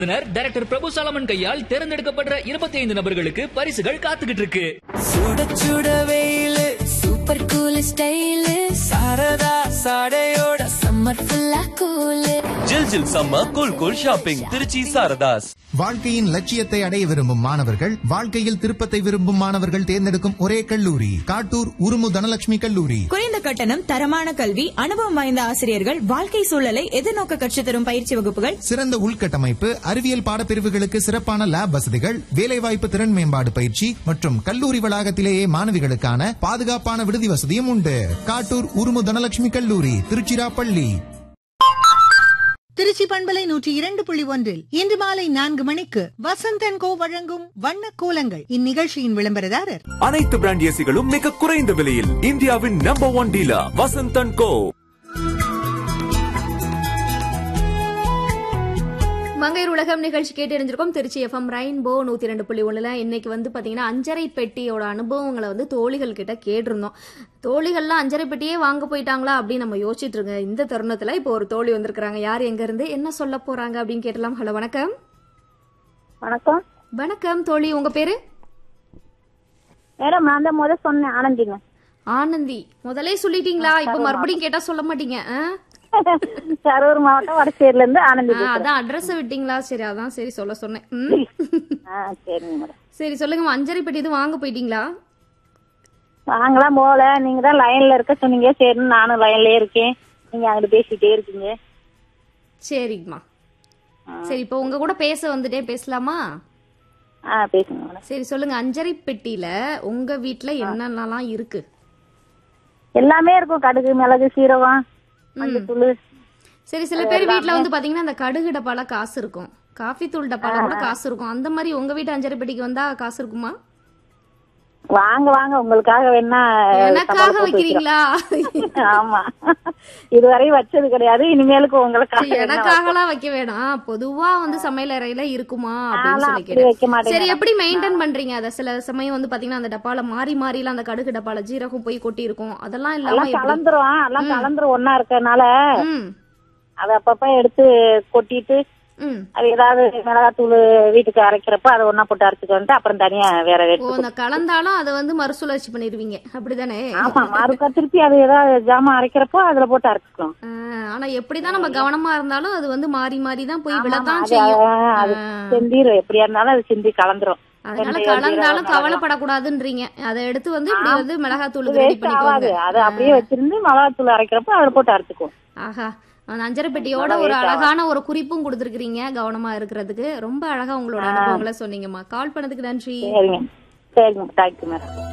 Director பிரபு சாலமன் கையால் தேர்ந்தெடுக்கப்பட்ட இருபத்தி ஐந்து நபர்களுக்கு பரிசுகள் காத்துக்கிட்டு இருக்கு சுட சுட வெயிலு சூப்பர் கூல் ஸ்டைலு சாரதா சாடையோட சம்மர் ஃபுல்லா கூலு ஜில் ஜில் சம்ம cool cool shopping Trichy Saradhas வாழ்க்கையின் லட்சியத்தை அடைய விரும்பும் மாணவர்கள் வாழ்க்கையில் திருப்பத்தை விரும்பும் மாணவர்கள் தேர்ந்தெடுக்கும் ஒரே கல்லூரி காட்டூர் உருமு தனலட்சுமி கல்லூரி குறைந்த கட்டணம் தரமான கல்வி அனுபவம் வாய்ந்த ஆசிரியர்கள் வாழ்க்கை சூழலை எதிர்நோக்க கற்றுத் தரும் பயிற்சி வகுப்புகள் சிறந்த உள்கட்டமைப்பு அறிவியல் பாடப்பிரிவுகளுக்கு சிறப்பான லேப் வசதிகள் வேலைவாய்ப்பு திறன் மேம்பாடு பயிற்சி மற்றும் கல்லூரி வளாகத்திலேயே மாணவிகளுக்கான பாதுகாப்பான விடுதி வசதியும் உண்டு காட்டூர் உருமு தனலட்சுமி கல்லூரி திருச்சிராப்பள்ளி திருச்சி பண்பலை நூற்றி இரண்டு புள்ளி ஒன்றில் இன்று மாலை நான்கு மணிக்கு வசந்தன் கோ வழங்கும் வண்ண கோலங்கள் இந்நிகழ்ச்சியின் விளம்பரதாரர் அனைத்து பிராண்ட் ஏசிகளும் மிக குறைந்த விலையில் இந்தியாவின் number one dealer Vasanthan co மங்கையர் உலகம் நிகழ்ச்சி கேட்டு தெரிஞ்சிருக்கோம் திருச்சி எஃப்எம் ரெயின்போ நூத்தி ரெண்டு புள்ளி ஒண்ணுல இன்னைக்கு வந்து பாத்தீங்கன்னா அஞ்சரை பெட்டியோட அனுபவங்களை வந்து தோழிகள் கிட்ட கேட்டிருந்தோம் தோழிகள்லாம் அஞ்சரை பெட்டியே வாங்க போயிட்டாங்களா அப்படின்னு நம்ம யோசிச்சுட்டு இருங்க இந்த தருணத்துல இப்போ ஒரு தோழி வந்திருக்காங்க யார் எங்க இருந்து என்ன சொல்ல போறாங்க அப்படின்னு கேட்டலாம் ஹலோ வணக்கம் வணக்கம் வணக்கம் தோழி உங்க பேரு மேடம் நான் தான் முத சொன்னேன் ஆனந்திங்க ஆனந்தி முதலே சொல்லிட்டீங்களா இப்ப மறுபடியும் கேட்டா சொல்ல மாட்டீங்க ஆ? கரூர் மாவட்டம் வடசேரில இருந்து ஆனந்தி ஆ, பேசுறேன். அதான் அட்ரஸ் விட்டீங்களா சரி அதான் சரி சொல்ல சொன்னேன் ம். ஆ சரிங்க மேடம் சரி சொல்லுங்க அஞ்சரை பெட்டி எதுவும் வாங்க போயிட்டீங்களா வாங்கலாம் போல நீங்க தான் லைன்ல இருக்க சொன்னீங்க சரி நானும் லைன்லயே இருக்கேன் நீங்க அங்கிட்டு பேசிட்டே இருக்கீங்க சரிங்கம்மா சரி இப்போ உங்க கூட பேச வந்துட்டே பேசலாமா ஆ பேசுங்க மேடம் சரி சொல்லுங்க அஞ்சரை பெட்டியில உங்க வீட்ல என்னென்னலாம் இருக்கு எல்லாமே இருக்கும் கடுகு மிளகு சீரகம் மஞ்சத்தூள் சரி சில பேர் வீட்ல வந்து பாத்தீங்கன்னா அந்த கடுகு டப்பால காசு இருக்கும் காஃபி தூள் டப்பால கூட காசு இருக்கும் அந்த மாதிரி உங்க வீட்டு அஞ்சரை பெட்டிக்கு வந்தா காசு இருக்குமா வாங்க வாங்க உங்களுக்காக வேணா எனக்காக சவால் போட்டு வைக்கிறீங்களா வைக்கிறோம். ஆமா இதுவரை வச்சது கிடையாது இனிமேலுக்கு உங்களுக்காக சரி, வேணா எனக்காகலாம் வைக்க வேணாம் பொதுவா வந்து சமையல் அறையில இருக்குமா அப்படின்னு நான்லாம் சொல்லி அப்படி வைக்க கேட்டேன் மாட்டேன் சரி மேடம். எப்படி மெயின்டைன் பண்றீங்க அத சில சமயம் வந்து பாத்தீங்கன்னா அந்த டப்பால மாறி மாறிலாம் அந்த கடுகு டப்பால ஜீரகம் போய் கொட்டி இருக்கும் அதெல்லாம் இல்லாம எல்லாம் எப்படி கலந்துரும் எல்லாம் கலந்துரும் ஒன்னா இருக்கறனால ம் அதை அப்பப்ப எடுத்து கொட்டிட்டு ம் அது ஏதாவது மிளகாத்தூள் வீட்டுக்கு அரைக்கிறப்ப அதை ஒண்ணா போட்டு அரைச்சிட்டு வந்துட்டு அப்புறம் தனியா வேற ஓ எடுத்து அந்த கலந்தாலும் அதை வந்து மறுசுழற்சி பண்ணிருவீங்க அப்படிதானே ஆமா மறுக்கா திருப்பி அது ஏதாவது ஜாமான் அரைக்கிறப்போ அதுல போட்டு அரைச்சிக்கலாம் ஆ, ஆனா எப்படிதான் நம்ம கவனமா இருந்தாலும் அது வந்து மாறி மாறி தான் போய் ஆமா, விழத்தான் அது செய்யும் அது ஆ. செந்திரும் எப்படியா இருந்தாலும் அது சிந்தி கலந்துரும் அதனால வெந்தயம், கலந்தாலும் ஜீரகம், கவலைப்படக்கூடாதுன்றீங்க அதை எடுத்து வந்து இப்படி வந்து மிளகாத்தூளுக்கு ரெடி வேஸ்ட் ஆகாது பண்ணிக்கோங்க அது அப்படியே வச்சிருந்து மிளகாத்தூள் அரைக்கிறப்போ அதுல போட்டு அரைச்சுக்குவோம் ஆஹா அந்த அஞ்சரை பெட்டியோட ஒரு அழகான ஒரு குறிப்பும் கொடுத்துருக்கீங்க கவனமா இருக்கிறதுக்கு ரொம்ப அழகா உங்களோட அனுபவங்களை சொன்னீங்கம்மா கால் பண்ணதுக்கு நன்றி சரிங்க சரிங்க தேங்க்யூ மேடம்